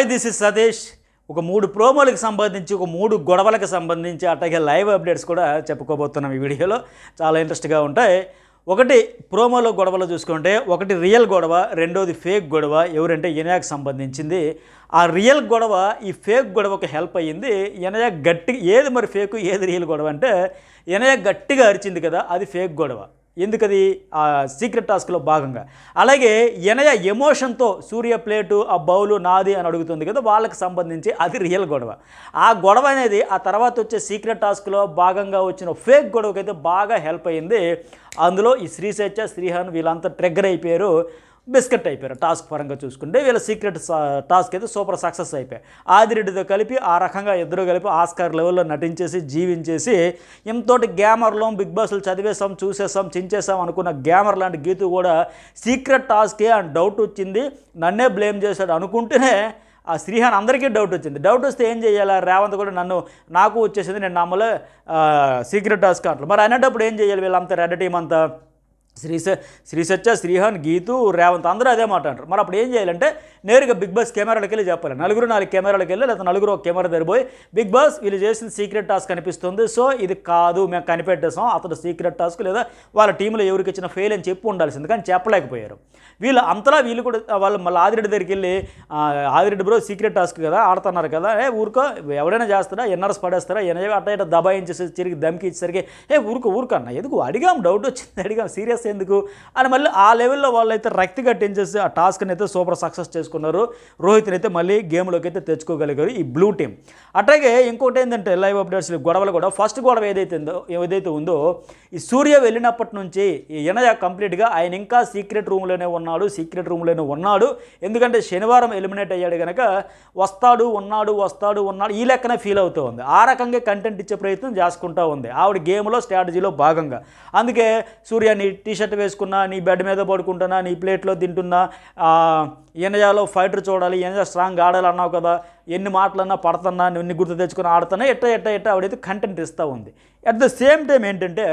This is Satish ఒక మూడు ప్రోమోలకు సంబంధించి ఒక మూడు గొడవలకు సంబంధించి అట్లాగే లైవ్ అప్డేట్స్ కూడా చెప్పుకోబోతున్నాం ఈ వీడియోలో చాలా ఇంట్రెస్ట్గా ఉంటాయి ఒకటి ప్రోమోలో గొడవలు చూసుకుంటే ఒకటి రియల్ గొడవ రెండోది ఫేక్ గొడవ ఎవరంటే ఇనయాకి సంబంధించింది ఆ రియల్ గొడవ ఈ ఫేక్ గొడవకు హెల్ప్ అయ్యింది ఇనయ గట్టి ఏది మరి ఫేక్ ఏది రియల్ గొడవ అంటే ఇనయ గట్టిగా అరిచింది కదా అది ఫేక్ గొడవ ఎందుకది ఆ సీక్రెట్ టాస్క్లో భాగంగా అలాగే ఎనయ ఎమోషన్తో సూర్య ప్లేటు ఆ బౌలు నాది అని అడుగుతుంది కదా వాళ్ళకి సంబంధించి అది రియల్ గొడవ ఆ గొడవ అనేది ఆ తర్వాత వచ్చే సీక్రెట్ టాస్క్లో భాగంగా వచ్చిన ఫేక్ గొడవకైతే బాగా హెల్ప్ అయ్యింది అందులో ఈ శ్రీశేచ శ్రీహాన్ వీళ్ళంతా ట్రిగ్గర్ అయిపోయారు బిస్కెట్ అయిపోయారు టాస్క్ పరంగా చూసుకుంటే వీళ్ళ సీక్రెట్ టాస్క్ అయితే సూపర్ సక్సెస్ అయిపోయాయి ఆదిరెడ్డితో కలిపి ఆ రకంగా ఇద్దరు కలిపి ఆస్కార్ లెవెల్లో నటించేసి జీవించేసి ఇంతోటి గ్యామర్లో బిగ్ బాస్లు చదివేసాం చూసేసాం చించేసాం అనుకున్న గ్యామర్ లాంటి గీతు కూడా సీక్రెట్ టాస్కే అని డౌట్ వచ్చింది నన్నే బ్లేమ్ చేశాడు అనుకుంటేనే ఆ శ్రీహాన్ అందరికీ డౌట్ వచ్చింది డౌట్ వస్తే ఏం చేయాలి రేవంత్ కూడా నన్ను నాకు వచ్చేసింది నేను నమ్మలే సీక్రెట్ టాస్క్ అంటారు మరి అనేటప్పుడు ఏం చేయాలి వీళ్ళంతా రెడ్ టీం అంతా శ్రీస శ్రీసత్య శ్రీహాన్ గీతు రేవంత్ అందరూ అదే మాట అంటారు మరి అప్పుడు ఏం చేయాలంటే నేరుగా బిగ్ బాస్ కెమెరాలకు వెళ్ళి చెప్పాలి నలుగురు నాలుగు కెమెరాలకు వెళ్ళి లేదా నలుగురు ఒక కెమెరా తెరిపోయి బిగ్ బాస్ వీళ్ళు చేసిన సీక్రెట్ టాస్క్ కనిపిస్తుంది సో ఇది కాదు మేము కనిపెట్టేసాం అతడు సీక్రెట్ టాస్క్ లేదా వాళ్ళ టీంలో ఎవరికి ఇచ్చిన ఫెయిల్ అని చెప్పి ఉండాల్సింది కానీ చెప్పలేకపోయారు వీళ్ళు అంతలా వీళ్ళు కూడా వాళ్ళు మళ్ళీ ఆదిరెడ్డి దగ్గరికి వెళ్ళి "ఆ, ఆదిరెడ్డి బ్రో సీక్రెట్ టాస్క్ కదా ఆడుతున్నారు కదా ఏ ఊరుకో ఎవడైనా చేస్తారా ఎన్ఆర్ఎస్ పడేస్తారా ఎనజ అట్ట ఇట్ట దబాయించేసి తిరిగి దమ్కి ఇచ్చేసరికి ఏ ఊరుకో ఊరుకో అన్న ఎందుకు అడిగాం డౌట్ వచ్చింది అడిగాం సీరియస్ ఎందుకు అని మళ్ళీ ఆ లెవెల్లో వాళ్ళైతే రక్తి కట్టించేసి ఆ టాస్క్ని అయితే సూపర్ సక్సెస్ చేసుకున్నారు రోహిత్ని అయితే మళ్ళీ గేమ్లోకి అయితే తెచ్చుకోగలిగారు ఈ బ్లూ టీం అట్లాగే ఇంకోటి ఏంటంటే లైవ్ అప్డేట్స్ గొడవలు కూడా ఫస్ట్ గొడవ ఏదైతే ఉందో ఏదైతే ఉందో ఈ సూర్య వెళ్ళినప్పటి నుంచి ఈ ఎనయ కంప్లీట్గా ఆయన ఇంకా సీక్రెట్ రూమ్లోనే ఉన్నాడు సీక్రెట్ రూమ్లోనే ఉన్నాడు ఎందుకంటే శనివారం ఎలిమినేట్ అయ్యాడు కనుక వస్తాడు ఉన్నాడు వస్తాడు ఉన్నాడు ఈ లెక్కనే ఫీల్ అవుతూ ఉంది ఆ రకంగా కంటెంట్ ఇచ్చే ప్రయత్నం చేసుకుంటూ ఉంది ఆవిడ గేమ్లో స్ట్రాటజీలో భాగంగా అందుకే సూర్య నీ టీ షర్ట్ వేసుకున్నా నీ బెడ్ మీద పడుకుంటున్నా నీ ప్లేట్లో తింటున్నా ఆ, ఎనజాలో ఫైటర్ చూడాలి ఎనజా స్ట్రాంగ్ ఆడాలి అన్నావు కదా ఎన్ని మాటలన్నా పడుతున్నా ఎన్ని గుర్తు తెచ్చుకుని ఆడుతున్నా ఎట్ట ఎట్ట ఎట్ట ఆవిడైతే కంటెంట్ ఇస్తూ ఉంది అట్ ద సేమ్ టైం ఏంటంటే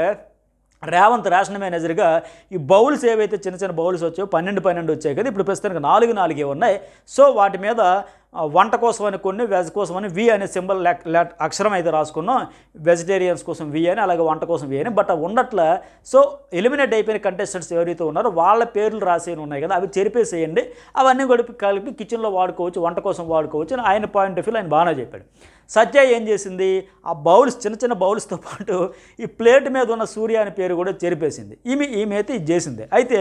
రేవంత్ రేషన్ మేనేజర్గా ఈ బౌల్స్ ఏవైతే చిన్న చిన్న బౌల్స్ వచ్చాయో పన్నెండు పన్నెండు వచ్చాయి కదా ఇప్పుడు ప్రస్తుతానికి నాలుగు నాలుగే ఉన్నాయి సో వాటి మీద ఆ, వంట కోసం అని కొన్ని వెజ్ కోసం అని వి అనే సింబల్ అక్షరం అయితే రాసుకున్నాం వెజిటేరియన్స్ కోసం వి అని అలాగే వంట కోసం వి అని బట్ అవి ఉండట్ల సో ఎలిమినేట్ అయిపోయిన కంటెస్టెంట్స్ ఎవరైతే ఉన్నారో వాళ్ళ పేర్లు రాసి ఉన్నాయి కదా అవి చెరిపేసేయండి అవన్నీ గడిపి కలిపి కిచెన్లో వాడుకోవచ్చు వంట కోసం వాడుకోవచ్చు అని ఆయన పాయింట్ ఆఫ్ వ్యూ ఆయన బాగానే చెప్పాడు సత్య ఏం చేసింది ఆ బౌల్స్ చిన్న చిన్న బౌల్స్తో పాటు ఈ ప్లేట్ మీద ఉన్న సూర్య అనే పేరు కూడా చెరిపేసింది ఈమె ఈమె అయితే ఇది చేసింది అయితే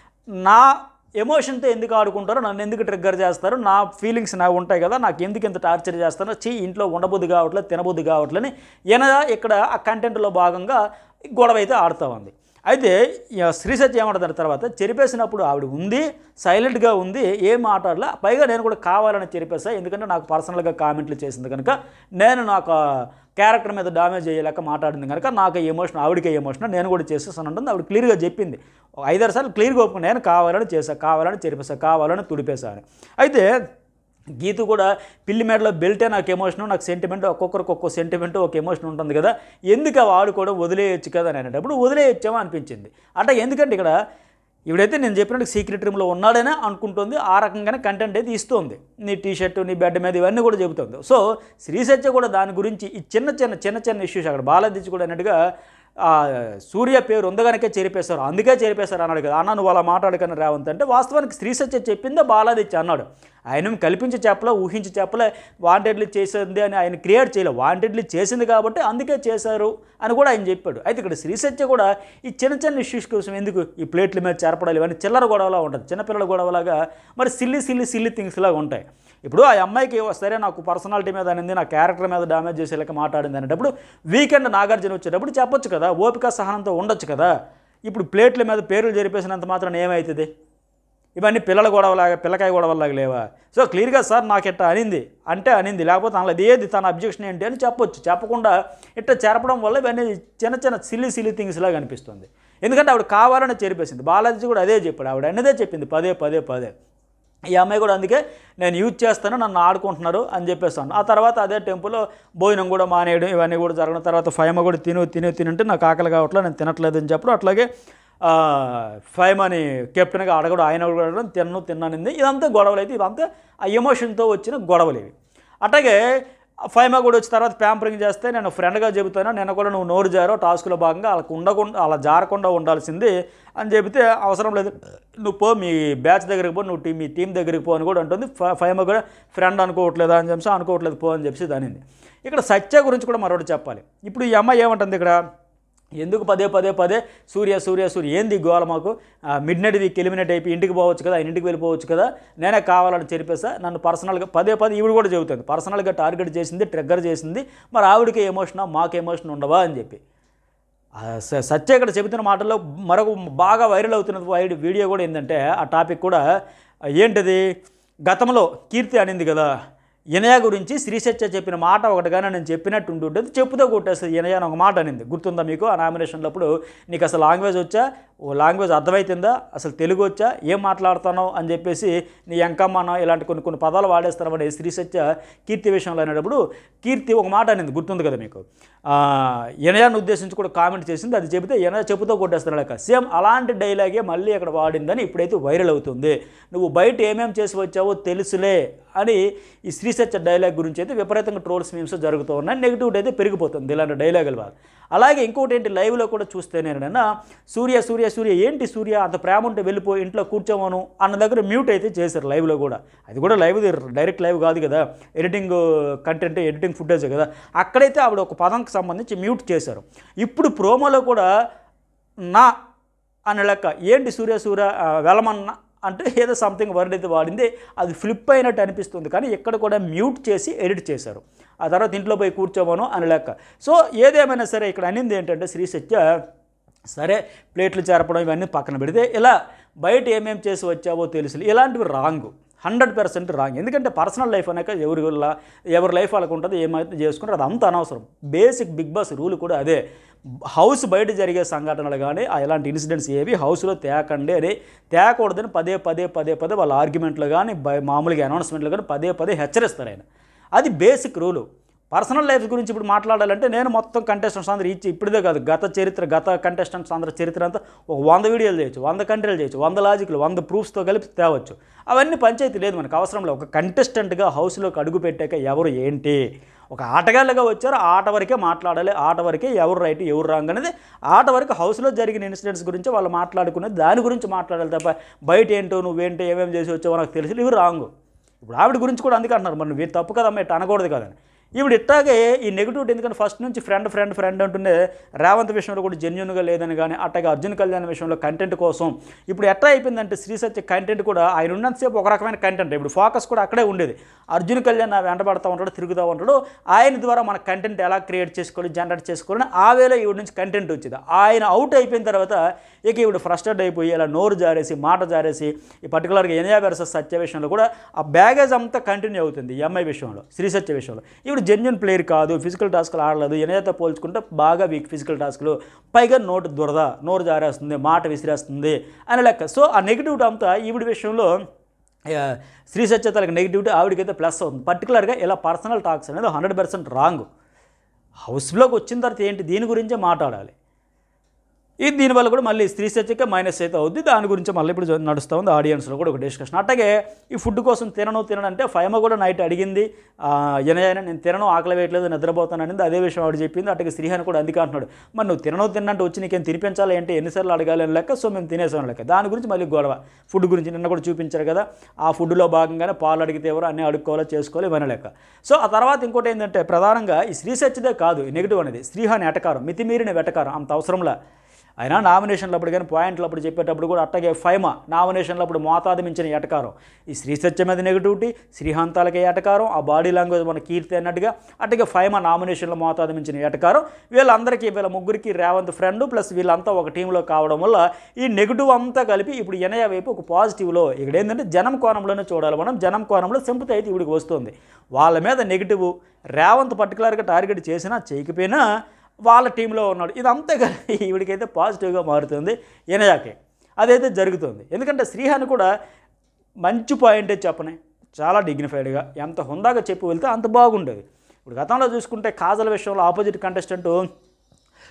నా ఎమోషన్తో ఎందుకు ఆడుకుంటారో నన్ను ఎందుకు ట్రిగ్గర్ చేస్తారు నా ఫీలింగ్స్ నా ఉంటాయి కదా నాకు ఎందుకు ఇంత టార్చర్ చేస్తారో చీ ఇంట్లో ఉండబుద్ధి కావట్లేదు తినబుద్ధి కావట్లని ఈయన ఇక్కడ ఆ కంటెంట్లో భాగంగా గొడవ అయితే ఆడుతూ ఉంది అయితే ఇక శ్రీసత్య ఏమంటారు తర్వాత చెరిపేసినప్పుడు ఆవిడ ఉంది సైలెంట్గా ఉంది ఏం మాట్లాడలే పైగా నేను కూడా కావాలని చెరిపేసా ఎందుకంటే నాకు పర్సనల్గా కామెంట్లు చేసింది కనుక నేను నాకు క్యారెక్టర్ మీద డామేజ్ చేయలేక మాట్లాడింది కనుక నాకు ఎమోషన్ ఆవిడకే ఎమోషన్ నేను కూడా చేసేసాను ఉంటుంది ఆవిడ క్లియర్గా చెప్పింది ఒక ఐదారు సార్లు క్లియర్గా ఒప్పుకుని నేను కావాలని చేసా కావాలని చెరిపేసా కావాలని తుడిపేసా అని అయితే గీత కూడా పిల్లి మేడలో బెల్టే నాకు ఎమోషన్ నాకు సెంటిమెంట్ ఒక్కొక్కరికి ఒక్కో సెంటిమెంట్ ఒక ఎమోషన్ ఉంటుంది కదా ఎందుకు ఆ వాడు కూడా వదిలేయచ్చు కదా అని అనేటప్పుడు వదిలేయచ్చామో అనిపించింది అంటే ఎందుకంటే ఇక్కడ ఇవిడైతే నేను చెప్పినట్టు సీక్రెట్ రూమ్లో ఉన్నాడనే అనుకుంటుంది ఆ రకంగానే కంటెంట్ అయితే ఇస్తుంది నీ టీ షర్టు నీ బెడ్ మీద ఇవన్నీ కూడా చెబుతుంది సో శ్రీసత్య కూడా దాని గురించి ఈ చిన్న చిన్న చిన్న చిన్న ఇష్యూస్ అక్కడ బాలదిచ్చి కూడా అన్నట్టుగా ఆ సూర్య పేరు ఉందగనకే చెరిపేశారు అందుకే చెరిపేశారు అన్నాడు కదా అన్న నువ్వు అలా మాట్లాడకని రేవంత్ అంటే వాస్తవానికి శ్రీ సత్య చెప్పిందే బాలాదిత్య అన్నాడు ఆయన కల్పించి చెప్పలే ఊహించి చెప్పలే వాంటెడ్లీ చేసింది అని ఆయన క్రియేట్ చేయలే వాంటెడ్లీ చేసింది కాబట్టి అందుకే చేశారు అని కూడా ఆయన చెప్పాడు అయితే ఇక్కడ శ్రీ సత్య కూడా ఈ చిన్న చిన్న ఇష్యూస్ కోసం ఎందుకు ఈ ప్లేట్ల మీద చేరపడాలి ఇవన్నీ చిల్లర గొడవలా ఉంటుంది చిన్నపిల్లల గొడవలాగా మరి సిల్లి సిల్లి సిల్లి థింగ్స్ లాగా ఉంటాయి ఇప్పుడు ఆ అమ్మాయికి సరే నాకు పర్సనాలిటీ మీద అనింది నా క్యారెక్టర్ మీద డ్యామేజ్ చేసేలాగా మాట్లాడింది అనేటప్పుడు వీకెండ్ నాగార్జున వచ్చేటప్పుడు చెప్పొచ్చు కదా ఓపిక సహనంతో ఉండొచ్చు కదా ఇప్పుడు ప్లేట్ల మీద పేర్లు జరిపేసినంత మాత్రం ఏమవుతుంది ఇవన్నీ పిల్లల గొడవలాగా పిల్లకాయ గొడవలాగా లేవా సో క్లియర్గా సార్ నాకు ఇట్ట అనింది అంటే అనింది లేకపోతే అందులో ఏది తన అబ్జెక్షన్ ఏంటి అని చెప్పొచ్చు చెప్పకుండా ఇట్ట చెరపడం వల్ల ఇవన్నీ చిన్న చిన్న సిల్లి సిల్లి థింగ్స్ లాగా అనిపిస్తుంది ఎందుకంటే ఆవిడ కావాలని చెరిపేసింది బాలాజీ కూడా అదే చెప్పాడు ఆవిడ అన్నదే చెప్పింది పదే పదే పదే ఈ అమ్మాయి కూడా అందుకే నేను యూజ్ చేస్తాను నన్ను ఆడుకుంటున్నారు అని చెప్పేస్తాను ఆ తర్వాత అదే టెంపుల్లో భోజనం కూడా మానేయడం ఇవన్నీ కూడా జరగడం తర్వాత ఫైమ కూడా తిను తిను తినంటే నాకు ఆకలి కావట్లేదు నేను తినట్లేదు అని చెప్పడం అట్లాగే ఆ, ఫైమాని కెప్టెన్గా అడగడం ఆయన అడగడం తిన్ను తిన్నానింది ఇదంతా గొడవలు అయితే ఇదంతా ఆ ఎమోషన్తో వచ్చిన గొడవలు ఇవి అట్లాగే ఫైమా కూడా వచ్చిన తర్వాత ప్యాంపరింగ్ చేస్తే నేను ఫ్రెండ్గా చెబుతాను నేను కూడా నువ్వు నోరు జారో టాస్క్లో భాగంగా అలా ఉండకుండా అలా జారకుండా ఉండాల్సింది అని చెబితే అవసరం లేదు నువ్వు పో మీ బ్యాచ్ దగ్గరికి పో నువ్వు టీ మీ టీం దగ్గరికి పో అని కూడా ఉంటుంది ఫ- ఫైమా కూడా ఫ్రెండ్ అనుకోవట్లేదా అని చెప్పి అనుకోవట్లేదు పో అని చెప్పి దానింది ఇక్కడ సత్య గురించి కూడా మరొకటి చెప్పాలి ఇప్పుడు ఈ అమ్మాయి ఏమంటుంది ఇక్కడ ఎందుకు పదే పదే పదే సూర్య సూర్య సూర్య ఏంది గోల మాకు మిడ్ నైట్ వీక్ ఎలిమినేట్ అయిపోయి ఇంటికి పోవచ్చు కదా ఆయన ఇంటికి వెళ్ళిపోవచ్చు కదా నేనే కావాలని చెప్పేసా నన్ను పర్సనల్గా పదే పదే ఈవిడ కూడా చెబుతుంది పర్సనల్గా టార్గెట్ చేసింది ట్రిగ్గర్ చేసింది మరి ఆవిడకి ఎమోషనా మాకు ఎమోషన్ ఉండవా అని చెప్పి ఆ స- సత్య ఇక్కడ చెబుతున్న మాటల్లో మరొక బాగా వైరల్ అవుతున్న వైడ్ వీడియో కూడా ఏంటంటే ఆ టాపిక్ కూడా ఏంటిది గతంలో కీర్తి అనింది కదా ఇనయ గురించి శ్రీసత్య చెప్పిన మాట ఒకటిగానే నేను చెప్పినట్టు ఉంటుంటుంది చెప్పుతో కొట్టేస్తుంది ఇనయ అని ఒక మాట అనింది గుర్తుందా మీకు ఆ నామినేషన్లప్పుడు నీకు అసలు లాంగ్వేజ్ వచ్చా ఓ లాంగ్వేజ్ అర్థమవుతుందా అసలు తెలుగు వచ్చా ఏం మాట్లాడుతున్నావు అని చెప్పేసి నీ ఎంకమ్మనో ఇలాంటి కొన్ని కొన్ని పదాలు వాడేస్తామని శ్రీసత్య కీర్తి విషయంలో అనేటప్పుడు కీర్తి ఒక మాట అనింది గుర్తుంది కదా మీకు ఆ, ఇనయాన్ని ఉద్దేశించి కూడా కామెంట్ చేసింది అది చెబితే ఇనయ చెప్పుతో కొట్టేస్తున్నాడు లెక్క సేమ్ అలాంటి డైలాగే మళ్ళీ అక్కడ వాడిందని ఇప్పుడైతే వైరల్ అవుతుంది నువ్వు బయట ఏమేం చేసి వచ్చావో తెలుసులే అని ఈ శ్రీసత్య డైలాగ్ గురించి అయితే విపరీతంగా ట్రోల్స్ మీమ్స్ జరుగుతూ ఉన్నాయి నెగిటివిటీ అయితే పెరిగిపోతుంది ఇలాంటి డైలాగుల వల్ల అలాగే ఇంకోటి ఏంటి లైవ్లో కూడా చూస్తే నేను సూర్య సూర్య సూర్య ఏంటి సూర్య అంత ప్రేమ ఉంటే వెళ్ళిపోయి ఇంట్లో కూర్చోమను అన్న దగ్గర మ్యూట్ అయితే చేశారు లైవ్లో కూడా అది కూడా లైవ్ డైరెక్ట్ లైవ్ కాదు కదా ఎడిటింగ్ కంటెంట్ ఎడిటింగ్ ఫుటేజ్ కదా అక్కడైతే ఆవిడ ఒక పదంకి సంబంధించి మ్యూట్ చేశారు ఇప్పుడు ప్రోమోలో కూడా నా అనే లెక్క ఏంటి సూర్య సూర్య ఆ, వెళ్ళమన్న అంటే ఏదో సంథింగ్ వర్డ్ అయితే వాడింది అది ఫ్లిప్ అయినట్టు అనిపిస్తుంది కానీ ఇక్కడ కూడా మ్యూట్ చేసి ఎడిట్ చేశారు ఆ తర్వాత ఇంట్లో పోయి కూర్చోమను అని లెక్క సో ఏదేమైనా సరే ఇక్కడ అనింది ఏంటంటే శ్రీ సత్య సరే ప్లేట్లు చేరపడం ఇవన్నీ పక్కన పెడితే ఇలా బయట ఏమేం చేసి వచ్చావో తెలుసు ఇలాంటివి రాంగ్ హండ్రెడ్ పర్సెంట్ రాంగ్ ఎందుకంటే పర్సనల్ లైఫ్ అనేక ఎవరి వల్ల ఎవరి లైఫ్ వాళ్ళకు ఉంటుంది ఏమైతే చేసుకుంటారు అది అంత అనవసరం బేసిక్ బిగ్ బాస్ రూల్ కూడా అదే హౌస్ బయట జరిగే సంఘటనలు కానీ ఆ ఇలాంటి ఇన్సిడెంట్స్ ఏవి హౌస్లో తేకండి అని తేకూడదని పదే పదే పదే పదే వాళ్ళ ఆర్గ్యుమెంట్లు కానీ బై- మామూలుగా అనౌన్స్మెంట్లు కానీ పదే పదే హెచ్చరిస్తారు ఆయన అది బేసిక్ రూలు పర్సనల్ లైఫ్ గురించి ఇప్పుడు మాట్లాడాలంటే నేను మొత్తం కంటెస్టెంట్స్ అందరూ ఇచ్చి ఇప్పుడే కాదు గత చరిత్ర గత కంటెస్టెంట్స్ అందరూ చరిత్ర అంతా ఒక వంద వీడియోలు చేయొచ్చు వంద కంట్రీలు చేయొచ్చు వంద లాజిక్లు వంద ప్రూఫ్స్తో కలిపి తేవచ్చు అవన్నీ పంచాయతీ లేదు మనకు అవసరం లేదు ఒక కంటెస్టెంట్గా హౌస్లోకి అడుగు పెట్టాక ఎవరు ఏంటి ఒక ఆటగాళ్ళగా వచ్చారు ఆట వరకే మాట్లాడాలి ఆట వరకే ఎవరు రైట్ ఎవరు రాంగ్ అనేది ఆట వరకు హౌస్లో జరిగిన ఇన్సిడెంట్స్ గురించి వాళ్ళు మాట్లాడుకునేది దాని గురించి మాట్లాడాలి తప్ప బయట ఏంటో నువ్వేంటో ఏమేమి చేసి వచ్చావో నాకు తెలుసు ఇవి రాంగ్ ఇప్పుడు ఆవిడ గురించి కూడా అందుకే అంటున్నారు మరి నువ్వు తప్పు కదమ్మా ఇట్లా అనకూడదు కదని ఈవిడ ఇట్టాగే ఈ నెగిటివిటీ ఎందుకంటే ఫస్ట్ నుంచి ఫ్రెండ్ ఫ్రెండ్ ఫ్రెండ్ అంటుండే రేవంత్ విషయంలో కూడా జెన్యున్గా లేదని కానీ అట్టగా అర్జున్ కళ్యాణ్ విషయంలో కంటెంట్ కోసం ఇప్పుడు ఎట్లా అయిపోయిందంటే శ్రీ సత్య కంటెంట్ కూడా ఆయన ఉన్నంతసేపు ఒక రకమైన కంటెంట్ ఇప్పుడు ఫోకస్ కూడా అక్కడే ఉండేది అర్జున్ కళ్యాణ్ నా వెంటబడతా ఉంటాడు తిరుగుతూ ఉంటాడు ఆయన ద్వారా మన కంటెంట్ ఎలా క్రియేట్ చేసుకోవాలి జనరేట్ చేసుకోవాలని ఆ వేళ ఈవిడ నుంచి కంటెంట్ వచ్చేది ఆయన అవుట్ అయిపోయిన తర్వాత ఇక ఈవిడ ఫ్రస్ట్రేట్ అయిపోయి ఇలా నోరు జారేసి మాట జారేసి ఈ పర్టికులర్గా ఎనియా వెర్సెస్ సత్య విషయంలో కూడా ఆ బ్యాగేజ్ అంతా కంటిన్యూ అవుతుంది ఈ అమ్మాయి విషయంలో శ్రీ సత్య విషయంలో ఈవిడ జెన్యున్ ప్లేయర్ కాదు ఫిజికల్ టాస్క్లు ఆడలేదు ఎనియాతో పోల్చుకుంటే బాగా వీక్ ఫిజికల్ టాస్క్లు పైగా నోటు దురద నోరు జారేస్తుంది మాట విసిరేస్తుంది అని లెక్క సో ఆ నెగిటివిటీ అంతా ఈవిడ విషయంలో ఆ, శ్రీ సత్యతలకు నెగిటివిటీ ఆవిడకైతే ప్లస్ అవుతుంది పర్టికులర్గా ఇలా పర్సనల్ టాక్స్ అనేది హండ్రెడ్ పర్సెంట్ రాంగ్ హౌస్లోకి వచ్చిన తర్వాత ఏంటి దీని గురించే మాట్లాడాలి ఇది దీనివల్ల కూడా మళ్ళీ స్త్రీ సత్యకే మైనస్ అయితే అవుద్ది దాని గురించి మళ్ళీ ఇప్పుడు జ- నడుస్తూ ఉంది ఆడియన్స్లో కూడా ఒక డిస్కషన్ అట్లాగే ఈ ఫుడ్ కోసం తినను తినను అంటే ఫైమ కూడా నైట్ అడిగింది ఎనయన నేను తినను ఆకలి వేయట్లేదు నిద్రపోతాను అనేది అదే విషయం ఆవిడ చెప్పింది అట్లాగే శ్రీహాన్ కూడా అందుకే అంటున్నాడు మరి నువ్వు తినను తిన్నంటే వచ్చి నీకేం తినిపించాలి అంటే ఎన్నిసార్లు అడగాలి అని లెక్క సో మేము తినేసాం లెక్క దాని గురించి మళ్ళీ గొడవ ఫుడ్ గురించి నిన్న కూడా చూపించారు కదా ఆ ఫుడ్లో భాగంగానే పాలు అడిగితే ఎవరు అన్నీ అడుక్కోవాలో చేసుకోవాలి ఇవన్నీ లెక్క సో ఆ తర్వాత ఇంకోటి ఏంటంటే ప్రధానంగా ఈ శ్రీ సత్యదే కాదు ఈ నెగిటివ్ అనేది శ్రీహాన్ ఎటకారం మితిమీరిన వెటకారం అంత అవసరంలా అయినా నామినేషన్లు అప్పుడు కానీ పాయింట్లు అప్పుడు చెప్పేటప్పుడు కూడా అట్టగే ఫైమా నామినేషన్లు అప్పుడు మోతాదు మించిన ఎటకారం ఈ శ్రీ సత్యం మీద నెగిటివిటీ శ్రీహాంతాలకే ఎటకారం ఆ బాడీ లాంగ్వేజ్ మన కీర్తి అన్నట్టుగా అట్టగే ఫైమా నామినేషన్లో మోతాదు మించిన ఎటకారం వీళ్ళందరికీ వీళ్ళ ముగ్గురికి రేవంత్ ఫ్రెండ్ ప్లస్ వీళ్ళంతా ఒక టీంలో కావడం వల్ల ఈ నెగిటివ్ అంతా కలిపి ఇప్పుడు ఎనయ వైపు ఒక పాజిటివ్లో ఇక్కడ ఏంటంటే జనం కోణంలోనే చూడాలి మనం జనం కోణంలో సింపతి అయితే ఇవిడికి వస్తుంది వాళ్ళ మీద నెగిటివ్ రేవంత్ పర్టికులర్గా టార్గెట్ చేసినా చేయకపోయినా వాళ్ళ టీంలో ఉన్నాడు ఇదంతా కలిపి ఈవిడికైతే పాజిటివ్గా మారుతుంది ఎనయాకి అదైతే జరుగుతుంది ఎందుకంటే శ్రీహాని కూడా మంచి పాయింటే చెప్పనే చాలా డిగ్నిఫైడ్గా ఎంత హుందాగా చెప్పి వెళ్తే అంత బాగుండేది ఇప్పుడు గతంలో చూసుకుంటే కాజల విషయంలో ఆపోజిట్ కంటెస్టెంట్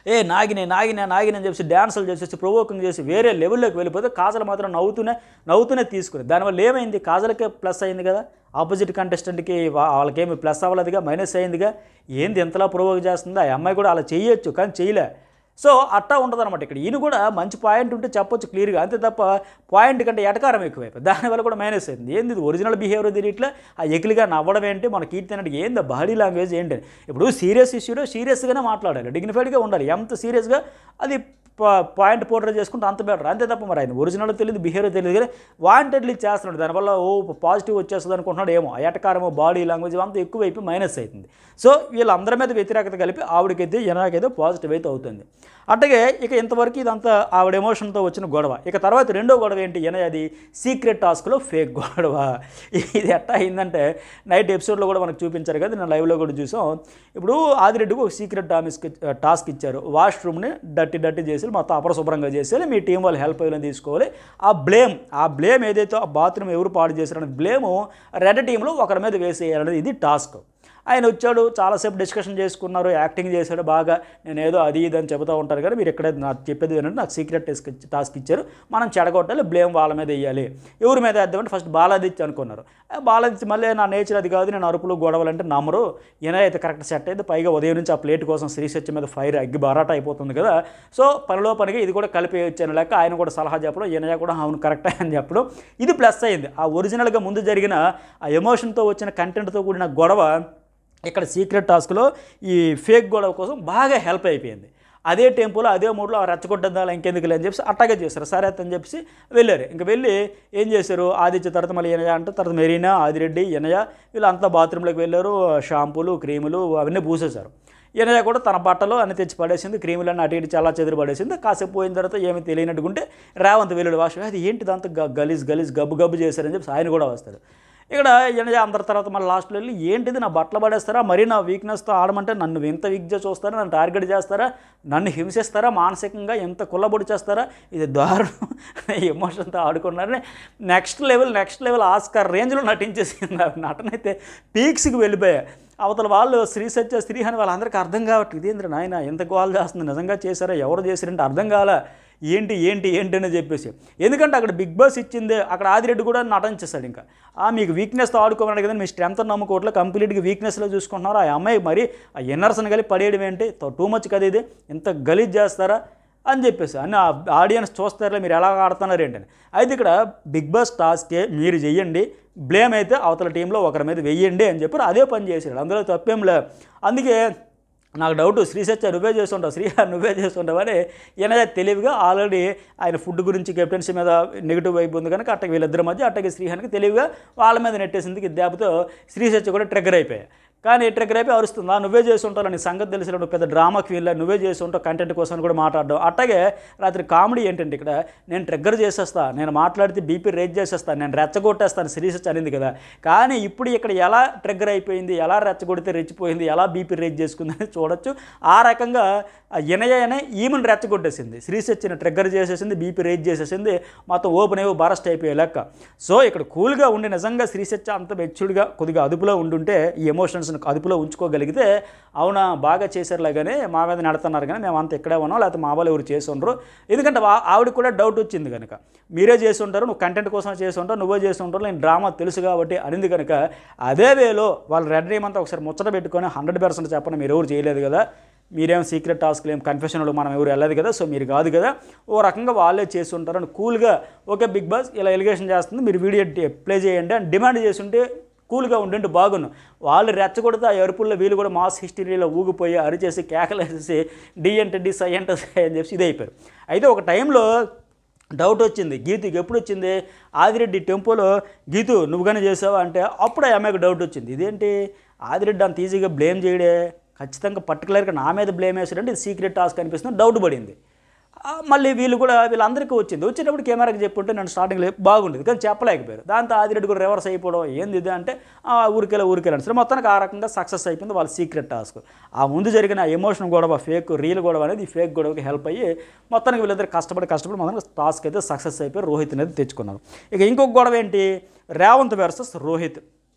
ఏ నాగినే నాగినే నాగినే అని చెప్పేసి డ్యాన్సులు చేసేసి ప్రొవోకింగ్ చేసి వేరే లెవెల్లోకి వెళ్ళిపోతే కాజల్ మాత్రం నవ్వుతూనే నవ్వుతూనే తీసుకుని దానివల్ల ఏమైంది కాజల్కే ప్లస్ అయింది కదా ఆపోజిట్ కంటెస్టెంట్కి వా- వాళ్ళకేమి ప్లస్ అవ్వలేదుగా మైనస్ అయిందిగా ఏంది ఎంతలా ప్రొవోక్ చేస్తుందో ఆ అమ్మాయి కూడా అలా చేయొచ్చు కానీ చేయలే సో అట్టా ఉంటుంది అనమాట ఇక్కడ ఈయన కూడా మంచి పాయింట్ ఉంటే చెప్పొచ్చు క్లియర్గా అంతే తప్ప పాయింట్ కంటే ఎటకారం ఎక్కువైపోయింది దానివల్ల కూడా మైనస్ అయింది ఏంది ఇది ఒరిజినల్ బిహేవియర్ తెలియట్లే ఆ ఎకిలిగా నవ్వడం ఏంటి మన కీర్తనకి ఏంది బాడీ లాంగ్వేజ్ ఏంటి ఇప్పుడు సీరియస్ ఇష్యూలో సీరియస్గానే మాట్లాడాలి డిగ్నిఫైడ్గా ఉండాలి ఎంత సీరియస్గా అది పా- పాయింట్ పోర్ట్రే చేసుకుంటే అంత బెటర్ అంతే తప్ప మరి ఆయన ఒరిజినల్ తెలియదు బిహేవియర్ తెలియదు కానీ వాంటెడ్లీ చేస్తున్నాడు దానివల్ల ఓ పాజిటివ్ వచ్చేస్తుంది అనుకుంటున్నాడు ఏమో ఆ ఎటకారమో బాడీ లాంగ్వేజ్ అంతా ఎక్కువైపోయి మైనస్ అవుతుంది సో వీళ్ళందరి మీద వ్యతిరేకత కలిపి ఆవిడకైతే ఎనాకైతే పాజిటివ్ అయితే అవుతుంది అట్లాగే ఇక ఇంతవరకు ఇదంతా ఆవిడ ఎమోషన్తో వచ్చిన గొడవ ఇక తర్వాత రెండో గొడవ ఏంటి ఎన అది సీక్రెట్ టాస్క్లో ఫేక్ గొడవ ఇది ఎట్టా అయిందంటే నైట్ ఎపిసోడ్లో కూడా మనకు చూపించారు కదా నేను లైవ్లో కూడా చూసాం ఇప్పుడు ఆదిరెడ్డికి ఒక సీక్రెట్ టామిస్క్ టాస్క్ ఇచ్చారు వాష్రూమ్ని డట్టి డట్టి చేసి మొత్తం అపరశుభ్రంగా చేసేయాలి మీ టీం వాళ్ళు హెల్ప్ అయ్యేలా తీసుకోవాలి ఆ బ్లేమ్ ఆ బ్లేమ్ ఏదైతే ఆ బాత్రూమ్ ఎవరు పాడు చేశారనే బ్లేము రెడ్ టీంలో ఒకరి మీద వేసేయాలనేది ఇది టాస్క్ ఆయన వచ్చాడు చాలాసేపు డిస్కషన్ చేసుకున్నారు యాక్టింగ్ చేశాడు బాగా నేను ఏదో అది ఇది అని చెబుతూ ఉంటారు కానీ మీరు ఎక్కడ నాకు చెప్పేది ఏంటంటే నాకు సీక్రెట్ టాస్క్ ఇచ్చి- టాస్క్ ఇచ్చారు మనం చెడగొట్టాలి బ్లేమ్ వాళ్ళ మీద వేయాలి ఎవరి మీద వేద్దామంటే ఫస్ట్ బాలాదిత్య అనుకున్నారు ఆ బాలాదిత్య మళ్ళీ నా నేచర్ అది కాదు నేను అరుపులు గొడవలు అంటే నమ్మరు ఈయన అయితే కరెక్ట్ సెట్ అయితే పైగా ఉదయం నుంచి ఆ ప్లేట్ కోసం శ్రీసత్య మీద ఫైర్ అగ్గి బారాట అయిపోతుంది కదా సో పనిలో పనిగా ఇది కూడా కలిపి వచ్చాను లెక్క ఆయన కూడా సలహా చెప్పడం ఈయన కూడా అవును కరెక్టే అని చెప్పడం ఇది ప్లస్ అయింది ఆ ఒరిజినల్గా ముందు జరిగిన ఆ ఎమోషన్తో వచ్చిన కంటెంట్తో కూడిన గొడవ ఇక్కడ సీక్రెట్ టాస్క్లో ఈ ఫేక్ గొడవ కోసం బాగా హెల్ప్ అయిపోయింది అదే టెంపులో అదే మూడ్లో రెచ్చగొట్టద్దాలి ఇంకెందుకు అని చెప్పేసి అట్టాగే చేశారు సరే అని చెప్పేసి వెళ్ళారు ఇంక వెళ్ళి ఏం చేశారు ఆదిత్య తర్వాత మళ్ళీ ఎనయ అంటే తర్వాత మెరీనా ఆదిరెడ్డి ఎనయ వీళ్ళంతా బాత్రూంలోకి వెళ్ళారు షాంపూలు క్రీములు అవన్నీ పూసేశారు ఈయన కూడా తన బట్టలు అన్ని తెచ్చి పడేసింది క్రీములన్నీ అటు ఇటు చాలా చెదిరి పడేసింది కాసేపు పోయిన తర్వాత ఏమీ తెలియనట్టుకుంటే రేవంత్ వెళ్ళాడు వాష్ అది ఏంటి దాంతో గ- గలీజ్ గలీజ్ గబ్బు గబ్బు చేశారని చెప్పి ఆయన కూడా వస్తాడు ఇక్కడ ఈయన అందరి తర్వాత మళ్ళీ లాస్ట్లో వెళ్ళి ఏంటిది నా బట్టలు పడేస్తారా మరీ నా వీక్నెస్తో ఆడమంటే నన్ను ఎంత వీక్గా చూస్తారా నన్ను టార్గెట్ చేస్తారా నన్ను హింసిస్తారా మానసికంగా ఎంత కుల్లబొడి చేస్తారా ఇది దారుణం ఎమోషన్తో ఆడుకున్నారని next level next level Oscar రేంజ్లో నటించేసింది ఆ నటన అయితే పీక్స్కి వెళ్ళిపోయా అవతల వాళ్ళు శ్రీ సత్య శ్రీ అని వాళ్ళందరికీ అర్థం కావట్లేదు ఇదేంద్ర నాయన ఎంత గోల్ చేస్తుంది నిజంగా చేశారా ఎవరు చేశారంటే అర్థం కాలే ఏంటి ఏంటి ఏంటి అని చెప్పేసి ఎందుకంటే అక్కడ బిగ్ బాస్ ఇచ్చిందే అక్కడ ఆదిరెడ్డి కూడా నటించేస్తాడు ఇంకా ఆ మీకు వీక్నెస్తో ఆడుకోమన్నాడు కదా మీ స్ట్రెంత్ నమ్ముకోవట్లే కంప్లీట్గా వీక్నెస్లో చూసుకుంటున్నారు ఆ అమ్మాయి మరి ఆ ఎన్నర్స్ని కలిపి పడేయడం ఏంటి టూ మచ్ కదా ఇది ఎంత గలీజ్ చేస్తారా అని చెప్పేసి అన్న ఆడియన్స్ చూస్తారులే మీరు ఎలా ఆడుతున్నారు ఏంటని అయితే ఇక్కడ బిగ్ బాస్ టాస్కే మీరు చెయ్యండి బ్లేమ్ అయితే అవతల టీంలో ఒకరి మీద వెయ్యండి అని చెప్పి అదే పని చేశాడు అందులో తప్పేం లే అందుకే నాకు డౌట్ శ్రీసత్య నువ్వే చేస్తుంటావు శ్రీహార్ నువ్వే చేస్తుంటావు అని ఈయన తెలివిగా ఆల్రెడీ ఆయన ఫుడ్ గురించి కెప్టెన్సీ మీద నెగిటివ్ వైపు ఉంది కనుక అట్టకి వీళ్ళిద్దరి మధ్య అట్టకి శ్రీహార్కి తెలివిగా వాళ్ళ మీద నెట్టేసింది దెబ్బతో శ్రీసత్య కూడా ట్రిగ్గర్ అయిపోయాయి కానీ ట్రిగ్గర్ అయిపోయి అరుస్తుందా నువ్వే చేసి ఉంటావు నీ సంగతి తెలిసిన నువ్వు పెద్ద డ్రామా క్వీన్లా నువ్వే చేసి ఉంటావు కంటెంట్ కోసం కూడా మాట్లాడడం అట్లాగే రాత్రి కామెడీ ఏంటంటే ఇక్కడ నేను ట్రిగ్గర్ చేసేస్తా నేను మాట్లాడితే బీపీ రేజ్ చేసేస్తాను నేను రెచ్చగొట్టేస్తాను శ్రీసచ్ అనింది కదా కానీ ఇప్పుడు ఇక్కడ ఎలా ట్రిగ్గర్ అయిపోయింది ఎలా రెచ్చగొడితే రెచ్చిపోయింది ఎలా బీపీ రేజ్ చేసుకుందని చూడొచ్చు ఆ రకంగా ఇనయనే ఈమెను రెచ్చగొట్టేసింది శ్రీసచ్చిని ట్రిగ్గర్ చేసేసింది బీపీ రేజ్ చేసేసింది మొత్తం ఓపెన్ అయ్యి బరస్ట్ అయిపోయే లెక్క సో ఇక్కడ కూల్గా ఉండి నిజంగా శ్రీసత్య అంత మెచ్యూర్డ్గా కొద్దిగా అదుపులో ఉండుంటే ఈ ఎమోషన్స్ని అదుపులో ఉంచుకోగలిగితే అవునా బాగా చేశారులే కానీ మా మీద నడుతున్నారు కానీ మేము అంత ఇక్కడే ఉన్నాం లేకపోతే మా వాళ్ళు ఎవరు చేసి ఉండరు ఎందుకంటే వా- ఆవిడకి కూడా డౌట్ వచ్చింది కనుక మీరే చేసి ఉంటారు నువ్వు కంటెంట్ కోసం చేసి ఉంటావు నువ్వే చేసి ఉంటారు నేను డ్రామా తెలుసు కాబట్టి అనింది కనుక అదే వేలో వాళ్ళు రెడ్ రీమ్ అంతా ఒకసారి ముచ్చట పెట్టుకొని హండ్రెడ్ పర్సెంట్ చెప్పండి మీరు ఎవరు చేయలేదు కదా మీరేం సీక్రెట్ టాస్క్లు ఏం కన్ఫెషన్లు మనం ఎవరు వెళ్ళదు కదా సో మీరు కాదు కదా ఓ రకంగా వాళ్ళే చేసి ఉంటారని కూల్గా ఓకే బిగ్ బాస్ ఇలా ఎలిగేషన్ చేస్తుంది మీరు వీడియో ప్లే చేయండి అని డిమాండ్ చేసి ఉంటే కూల్గా ఉండింటే బాగున్నాను వాళ్ళు రెచ్చగొడితే ఆ ఎరుపుల్లో వీళ్ళు కూడా మాస్ హిస్టరీలో ఊగిపోయి అరిచేసి కేకలేసేసి డి అంటే డి సై అంటే సై అని చెప్పి ఇది అయిపోయారు అయితే ఒక టైంలో డౌట్ వచ్చింది గీతుకి ఎప్పుడు వచ్చింది ఆదిరెడ్డి టెంపోలో గీతు నువ్వుగానే చేసావా అంటే అప్పుడు ఆ అమ్మాయికి డౌట్ వచ్చింది ఇదేంటి ఆదిరెడ్డి అంత ఈజీగా బ్లేమ్ చేయడే ఖచ్చితంగా పర్టికులర్గా నా మీద బ్లేమ్ వేసాడంటే ఇది సీక్రెట్ టాస్క్ అనిపిస్తుంది డౌట్ పడింది ఆ, మళ్ళీ వీళ్ళు కూడా వీళ్ళందరికీ వచ్చింది వచ్చేటప్పుడు కెమెరాకి చెప్పుంటే నేను స్టార్టింగ్లో బాగుండేది కానీ చెప్పలేకపోయారు దాంతో ఆదిరెడ్డి కూడా రివర్స్ అయిపోవడం ఏంది ఇది అంటే ఆ, ఊరికెళ్ళి ఊరికెళ్ళండి సరే మొత్తానికి ఆ రకంగా సక్సెస్ అయిపోయింది వాళ్ళ సీక్రెట్ టాస్క్ ఆ ముందు జరిగిన ఎమోషన్ గొడవ ఫేక్ రియల్ గొడవ అనేది ఈ ఫేక్ గొడవకి హెల్ప్ అయ్యి మొత్తానికి వీళ్ళిద్దరు కష్టపడి కష్టపడి మొత్తానికి టాస్క్ అయితే సక్సెస్ అయిపోయి రోహిత్ అనేది తెచ్చుకున్నారు ఇక ఇంకొక గొడవ ఏంటి రేవంత్ వర్సెస్ రోహిత్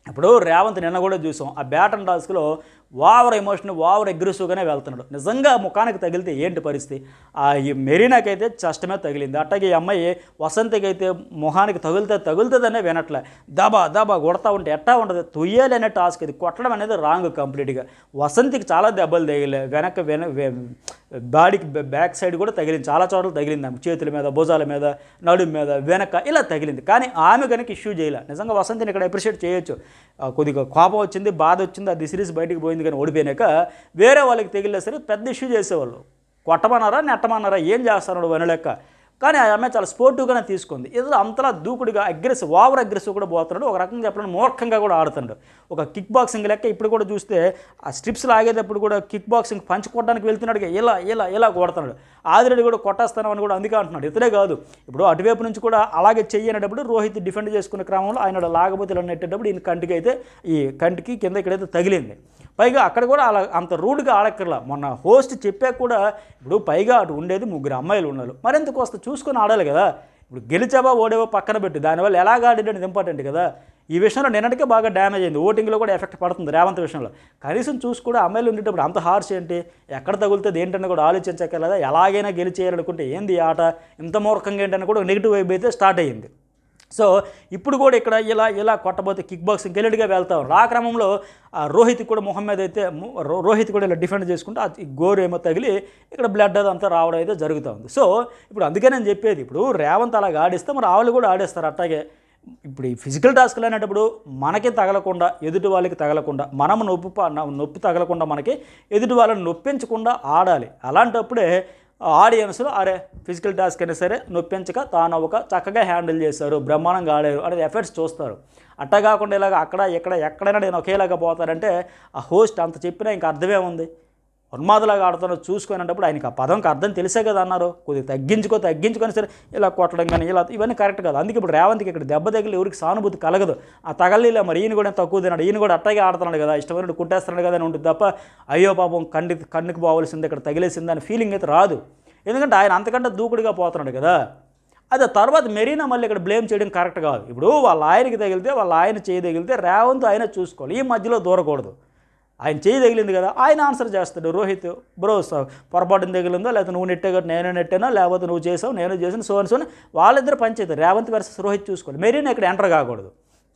ఇప్పుడు రేవంత్ నిన్న కూడా చూసాం ఆ బ్యాటన్ టాస్క్లో ఓవర్ ఎమోషన్ ఓవర్ అగ్రెసివ్గానే వెళ్తున్నాడు నిజంగా ముఖానికి తగిలితే ఏంటి పరిస్థితి ఆ ఈ మెరీనాకైతే చష్టమే తగిలింది అట్లాగే ఈ అమ్మాయి వసంతికి అయితే మొహానికి తగిలితే తగులుతుందనే వినట్లే దబా దబా కొడతా ఉంటే ఎట్టా ఉండదు తొయ్యాలి అనే టాస్క్ ఇది కొట్టడం అనేది రాంగ్ కంప్లీట్గా వసంతికి చాలా దెబ్బలు తగిలే వెనక వెన వె- బాడీకి బ- బ్యాక్ సైడ్ కూడా తగిలింది చాలా చోట్ల తగిలింది ఆమె చేతుల మీద భుజాల మీద నడుము మీద వెనక ఇలా తగిలింది కానీ ఆమె కనుక ఇష్యూ చేయలే నిజంగా వసంతిని ఇక్కడ అప్రిషియేట్ చేయొచ్చు ఆ, కొద్దిగా కోపం వచ్చింది బాధ వచ్చింది అది సిరీస్ బయటికి పోయింది కానీ ఓడిపోయినాక వేరే వాళ్ళకి తగిలే సరే పెద్ద ఇష్యూ చేసేవాళ్ళు కొట్టమన్నారా నెట్టమన్నారా ఏం చేస్తున్నాడు వనలేక కానీ ఆ అమ్మాయి చాలా స్పోర్టివ్గానే తీసుకుంది ఏదో అంతలా దూకుడుగా అగ్రెసివ్ ఓవర్ అగ్రెసివ్ కూడా పోతున్నాడు ఒక రకంగా చెప్పడం మూర్ఖంగా కూడా ఆడుతున్నాడు ఒక కిక్ బాక్సింగ్ లెక్క ఇప్పుడు కూడా చూస్తే ఆ స్ట్రిప్స్ లాగేటప్పుడు కూడా కిక్ బాక్సింగ్ పంచ్ కొట్టడానికి వెళ్తున్నాడు ఇలా ఇలా ఇలా కొడుతున్నాడు ఆదిరెడ్డి కూడా కొట్టేస్తాను అని కూడా అందుకే అంటున్నాడు ఇతనే కాదు ఇప్పుడు అటువైపు నుంచి కూడా అలాగే చెయ్యనేటప్పుడు రోహిత్ డిఫెండ్ చేసుకునే క్రమంలో ఆయన లాగపోతే ఇలా నెట్టేటప్పుడు ఈయన కంటికి అయితే ఈ కంటికి కింద ఇక్కడైతే తగిలింది పైగా అక్కడ కూడా అలా అంత రూడ్గా ఆడక్కర్లా మొన్న హోస్ట్ చెప్పాక కూడా ఇప్పుడు పైగా అటు ఉండేది ముగ్గురు అమ్మాయిలు ఉన్నారు మరింత కోస్త చూసుకొని ఆడాలి కదా ఇప్పుడు గెలిచావా ఓడేవో పక్కన పెట్టి దానివల్ల ఎలాగ ఆడేది ఇంపార్టెంట్ కదా ఈ విషయంలో నిన్నటికే బాగా డ్యామేజ్ అయింది ఓటింగ్లో కూడా ఎఫెక్ట్ పడుతుంది రేవంత్ విషయంలో కనీసం చూసి కూడా అమ్మాయిలు ఉండేటప్పుడు అంత హార్ష్ ఏంటి ఎక్కడ తగులుతుంది ఏంటని కూడా ఆలోచించగలదా ఎలాగైనా గెలిచేయాలనుకుంటే ఏంది ఈ ఆట ఇంత మూర్ఖంగా ఏంటని కూడా నెగిటివ్ వైపు అయితే స్టార్ట్ అయ్యింది సో ఇప్పుడు కూడా ఇక్కడ ఇలా ఇలా కొట్టబోతే కిక్ బాక్సింగ్ గెలిడిగా వెళ్తాం ఆ క్రమంలో ఆ రోహిత్ కూడా మొహం మీద అయితే ము- రో- రోహిత్ కూడా ఇలా డిఫెండ్ చేసుకుంటూ ఆ గోరు ఏమో తగిలి ఇక్కడ బ్లడ్ అదంతా రావడం అయితే జరుగుతూ ఉంది సో ఇప్పుడు అందుకే నేను చెప్పేది ఇప్పుడు రేవంత్ అలాగా ఆడిస్తే మరి ఆవులు కూడా ఆడేస్తారు అట్టాగే ఇప్పుడు ఈ ఫిజికల్ టాస్క్లు అనేటప్పుడు మనకి తగలకుండా ఎదుటి వాళ్ళకి తగలకుండా మనం నొప్పి ప- నొప్పి తగలకుండా మనకి ఎదుటి వాళ్ళని నొప్పించకుండా ఆడాలి అలాంటప్పుడే ఆడియన్స్లో అరే ఫిజికల్ టాస్క్ అయినా సరే నొప్పించక తాను ఒక చక్కగా హ్యాండిల్ చేశారు బ్రహ్మాండంగా ఆడారు అనేది ఎఫర్ట్స్ చూస్తారు అట్టా కాకుండా ఇలాగ అక్కడ ఇక్కడ ఎక్కడైనా నేను ఒకేలాగా పోతారంటే ఆ హోస్ట్ అంత చెప్పినా ఇంకా అర్థమే ఉంది ఉన్మాదలాగా ఆడుతున్నా చూసుకునేటప్పుడు ఆయనకి ఆ పదంకి అర్థం తెలిసే కదా అన్నారు కొద్దిగా తగ్గించుకో తగ్గించుకొని సరే ఇలా కొట్టడం కానీ ఇలా ఇవన్నీ కరెక్ట్ కాదు అందుకే ఇప్పుడు రేవంత్కి ఇక్కడ దెబ్బ తగిలి ఎవరికి సానుభూతి కలగదు ఆ తగలిలా మరి ఈయన కూడా తక్కువ తిన్నాడు ఈయన కూడా అట్టాగే ఆడుతున్నాడు కదా ఇష్టమైన కుట్టేస్తున్నాడు కదా అని ఉంటుంది తప్ప అయ్యో పాపం కండి కన్నుకి పోవాల్సింది ఇక్కడ తగిలేసింది అని ఫీలింగ్ అయితే రాదు ఎందుకంటే ఆయన అంతకంటే దూకుడుగా పోతున్నాడు కదా అదే తర్వాత మెరీనా మళ్ళీ ఇక్కడ బ్లేమ్ చేయడం కరెక్ట్ కాదు ఇప్పుడు వాళ్ళ ఆయనకి తగిలితే వాళ్ళ ఆయన చేయి తగిలితే రేవంత్ ఆయన చూసుకోవాలి ఈ మధ్యలో దూరకూడదు ఆయన చేయి తగిలింది కదా ఆయన ఆన్సర్ చేస్తాడు రోహిత్ బ్రో స- పొరపాటున తగిలిందో లేకపోతే నువ్వు నెట్టే కాబట్టి నేను నెట్టానా లేకపోతే నువ్వు చేసావు నేను చేసాను సో అని సో అని వాళ్ళిద్దరు పంచాయతీ రేవంత్ వర్సెస్ రోహిత్ చూసుకోవాలి మెరీనా ఇక్కడ ఎంటర్ కాకూడదు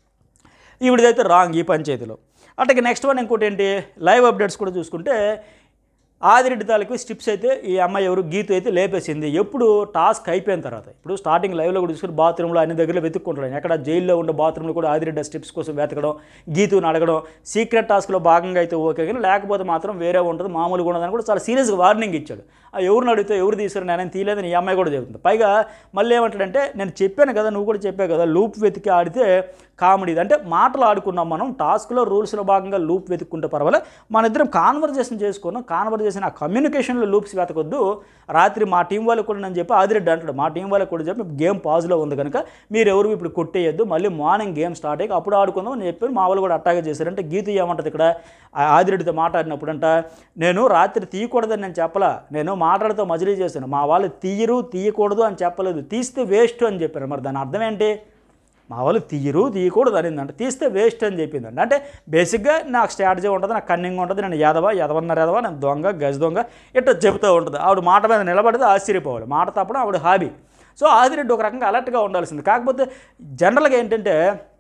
ఈవిడదైతే రాంగ్ ఈ పంచాయతీలో అట్లాగే నెక్స్ట్ వన్ ఇంకోటి ఏంటి లైవ్ అప్డేట్స్ కూడా చూసుకుంటే ఆదిరెడ్డి తాలూకు స్టిప్స్ అయితే ఈ అమ్మాయి ఎవరు గీత అయితే లేపేసింది ఎప్పుడు టాస్క్ అయిపోయిన తర్వాత ఇప్పుడు స్టార్టింగ్ లైవ్లో కూడా చూసుకుని బాత్రూంలో అన్ని దగ్గర వెతుక్కుంటాడు ఆయన. ఎక్కడ జైల్లో ఉండే బాత్రూంలో కూడా ఆదిరెడ్డి ఆ స్టిప్స్ కోసం వెతకడం గీతుని అడగడం సీక్రెట్ టాస్క్లో భాగంగా అయితే ఓకే కానీ లేకపోతే మాత్రం వేరే ఉంటుంది మామూలుగా ఉండదని కూడా చాలా సీరియస్గా వార్నింగ్ ఇచ్చాడు ఆ ఎవరిని అడిగితే ఎవరు తీసారు నేను తీయలేదని ఈ అమ్మాయి కూడా చెబుతుంది పైగా మళ్ళీ ఏమంటాడంటే నేను చెప్పాను కదా నువ్వు కూడా చెప్పావు కదా లూప్ వెతికి ఆడితే కామెడీ అంటే మాటలు ఆడుకున్నాం మనం టాస్క్లో రూల్స్లో భాగంగా లూప్ వెతుక్కుంటే పర్వాలేదు మన ఇద్దరం కాన్వర్జేషన్ చేసుకున్నాం కాన్వర్జేషన్ ఆ కమ్యూనికేషన్లో లూప్స్ వెతకొద్దు రాత్రి మా టీం వాళ్ళకి కూడా నేను చెప్పి ఆదిరెడ్డి అంటాడు మా టీం వాళ్ళకి కూడా చెప్పి గేమ్ పాజ్లో ఉంది కనుక మీరు ఎవరు ఇప్పుడు కొట్టేయద్దు మళ్ళీ మార్నింగ్ గేమ్ స్టార్ట్ అయ్యి అప్పుడు ఆడుకుందాం అని చెప్పి మా వాళ్ళు కూడా అట్టాగే చేశారంటే గీత ఏమంటది ఇక్కడ ఆ ఆదిరెడ్డితో మాట్లాడినప్పుడంట నేను రాత్రి తీయకూడదని నేను చెప్పలా నేను మాట్లాడుతూ మజిలీ చేశాను మా వాళ్ళు తీయరు తీయకూడదు అని చెప్పలేదు తీస్తే వేస్ట్ అని చెప్పారు మరి దాని అర్థం ఏంటి మా వాళ్ళు తీయరు తీయకూడదు అనిందంట తీస్తే వేస్ట్ అని చెప్పిందంట అంటే బేసిక్గా నాకు స్ట్రాటజీ ఉంటుంది నాకు కన్నింగ్ ఉంటుంది నేను యాదవ యాదవన్నర యాదవ నేను దొంగ గజ దొంగ ఇట్లా చెబుతూ ఉంటుంది ఆవిడ మాట మీద నిలబడితే ఆశ్చర్యపోవాలి మాట తప్పడం ఆవిడ హాబీ సో ఆదిరెడ్డి ఒక రకంగా అలర్ట్గా ఉండాల్సింది కాకపోతే జనరల్గా ఏంటంటే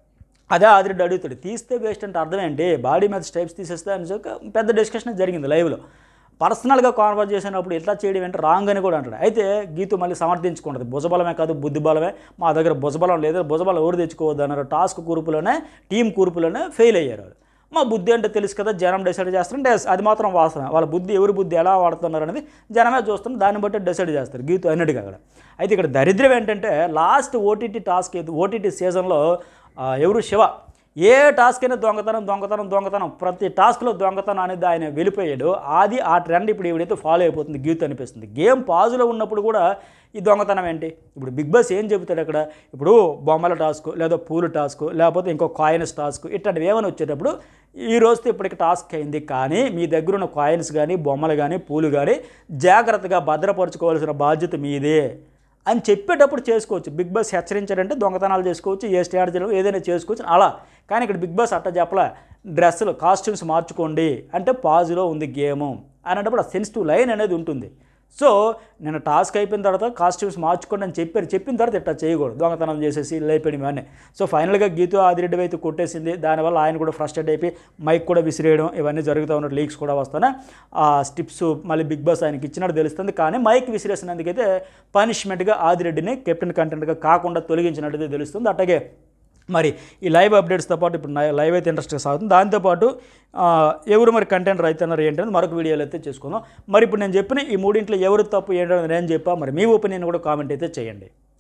అదే ఆదిరెడ్డి అడుగుతాడు తీస్తే వేస్ట్ అంటే అర్థం ఏంటి బాడీ మీద స్టెప్స్ తీసేస్తే అని చెప్పి పెద్ద డిస్కషన్ జరిగింది లైవ్లో పర్సనల్గా కాన్వర్ట్ చేసినప్పుడు ఇట్లా చేయడం ఏంటి రాంగ్ అని కూడా అంటాడు అయితే గీతు మళ్ళీ సమర్థించుకుంటుంది భుజబలమే కాదు బుద్ధి బలమే మా దగ్గర భుజబలం లేదు భుజబలం ఎవరు తెచ్చుకోవద్దు అన్నారు టాస్క్ కూర్పులోనే టీం కూర్పులోనే ఫెయిల్ అయ్యారు వాళ్ళు మా బుద్ధి అంటే తెలుసు కదా జనం డిసైడ్ చేస్తారంటే అది మాత్రం వాస్తవం వాళ్ళ బుద్ధి ఎవరి బుద్ధి ఎలా వాడుతున్నారు అనేది జనమే చూస్తాం దాన్ని బట్టి డిసైడ్ చేస్తారు గీతు అన్నిటికీ అక్కడ అయితే ఇక్కడ దరిద్రం ఏంటంటే లాస్ట్ ఓటీటీ టాస్క్ ఓటీటీ సీజన్లో ఆ, ఎవరు శివ ఏ టాస్క్ అయినా దొంగతనం దొంగతనం దొంగతనం ప్రతి టాస్క్లో దొంగతనం అనేది ఆయన వెళ్ళిపోయాడు అది ఆ ట్రెండ్ ఇప్పుడు ఎవడైతే ఫాలో అయిపోతుంది గీత్ అనిపిస్తుంది గేమ్ పాజులో ఉన్నప్పుడు కూడా ఈ దొంగతనం ఏంటి ఇప్పుడు బిగ్ బాస్ ఏం చెబుతాడు అక్కడ ఇప్పుడు బొమ్మల టాస్క్ లేదా పూలు టాస్క్ లేకపోతే ఇంకో కాయిన్స్ టాస్క్ ఇట్లాంటివి ఏమైనా వచ్చేటప్పుడు ఈ రోజుతో ఇప్పటికి టాస్క్ అయింది కానీ మీ దగ్గర ఉన్న కాయిన్స్ కానీ బొమ్మలు కానీ పూలు కానీ జాగ్రత్తగా భద్రపరచుకోవాల్సిన బాధ్యత మీదే అని చెప్పేటప్పుడు చేసుకోవచ్చు బిగ్ బాస్ హెచ్చరించారంటే దొంగతనాలు చేసుకోవచ్చు ఏ స్ట్రాటజీలో ఏదైనా చేసుకోవచ్చు అలా కానీ ఇక్కడ బిగ్ బాస్ అట్ట చెప్పలే డ్రెస్సులు కాస్ట్యూమ్స్ మార్చుకోండి అంటే పాజులో ఉంది గేము అనేటప్పుడు ఆ సెన్సిటివ్ లైన్ అనేది ఉంటుంది సో నేను టాస్క్ అయిపోయిన తర్వాత కాస్ట్యూమ్స్ మార్చుకోండి అని చెప్పారు చెప్పిన తర్వాత ఇట్లా చేయకూడదు దొంగతనం చేసేసి లేపేయడం అని సో ఫైనల్గా గీతు ఆదిరెడ్డి అయితే కొట్టేసింది దానివల్ల ఆయన కూడా ఫ్రస్ట్రేట్ అయిపోయి మైక్ కూడా విసిరేయడం ఇవన్నీ జరుగుతూ ఉన్నట్టు లీక్స్ కూడా వస్తున్నాయి ఆ స్టిప్స్ మళ్ళీ బిగ్ బాస్ ఆయనకి ఇచ్చినట్టు తెలుస్తుంది కానీ మైక్ విసిరేసినందుకైతే పనిష్మెంట్గా ఆదిరెడ్డిని కెప్టెన్ కంటెంట్గా కాకుండా తొలగించినట్టు తెలుస్తుంది అట్లాగే మరి ఈ లైవ్ అప్డేట్స్తో పాటు ఇప్పుడు నై- లైవ్ అయితే ఇంట్రెస్ట్గా సాగుతుంది దాంతోపాటు ఆ, ఎవరు మరి కంటెంట్ రైతున్నారు ఏంటనేది మరొక వీడియోలో అయితే చేసుకుందాం మరి ఇప్పుడు నేను చెప్పిన ఈ మూడింట్లో ఎవరు తప్పు ఏంటనేది నేను చెప్పా మరి మీ ఒపీనియన్ కూడా కామెంట్ అయితే చేయండి